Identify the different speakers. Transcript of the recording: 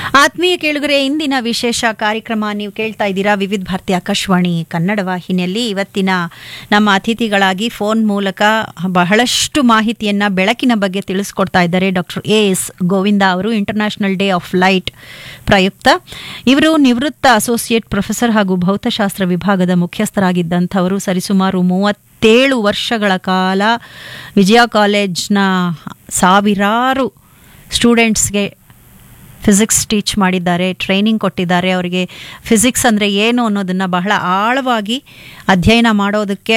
Speaker 1: ಆತ್ಮೀಯ ಕೇಳುಗರೆ ಇಂದಿನ ವಿಶೇಷ ಕಾರ್ಯಕ್ರಮ ನೀವು ಕೇಳ್ತಾ ಇದ್ದೀರಾ ವಿವಿಧ ಭಾರತಿ ಆಕಾಶವಾಣಿ ಕನ್ನಡ ವಾಹಿನಿಯಲ್ಲಿ ಇವತ್ತಿನ ನಮ್ಮ ಅತಿಥಿಗಳಾಗಿ ಫೋನ್ ಮೂಲಕ ಬಹಳಷ್ಟು ಮಾಹಿತಿಯನ್ನ ಬೆಳಕಿನ ಬಗ್ಗೆ ತಿಳಿಸ್ಕೊಡ್ತಾ ಇದ್ದಾರೆ ಡಾಕ್ಟರ್ ಎ ಎಸ್ ಗೋವಿಂದ ಅವರು ಇಂಟರ್ನ್ಯಾಷನಲ್ ಡೇ ಆಫ್ ಲೈಟ್ ಪ್ರಯುಕ್ತ ಇವರು ನಿವೃತ್ತ ಅಸೋಸಿಯೇಟ್ ಪ್ರೊಫೆಸರ್ ಹಾಗೂ ಭೌತಶಾಸ್ತ್ರ ವಿಭಾಗದ ಮುಖ್ಯಸ್ಥರಾಗಿದ್ದಂಥವರು ಸರಿಸುಮಾರು ಮೂವತ್ತೇಳು ವರ್ಷಗಳ ಕಾಲ ವಿಜಯ ಕಾಲೇಜ್ನ ಸಾವಿರಾರು ಸ್ಟೂಡೆಂಟ್ಸ್ಗೆ ಫಿಸಿಕ್ಸ್ ಟೀಚ್ ಮಾಡಿದ್ದಾರೆ ಟ್ರೈನಿಂಗ್ ಕೊಟ್ಟಿದ್ದಾರೆ ಅವರಿಗೆ ಫಿಸಿಕ್ಸ್ ಅಂದರೆ ಏನು ಅನ್ನೋದನ್ನು ಬಹಳ ಆಳವಾಗಿ ಅಧ್ಯಯನ ಮಾಡೋದಕ್ಕೆ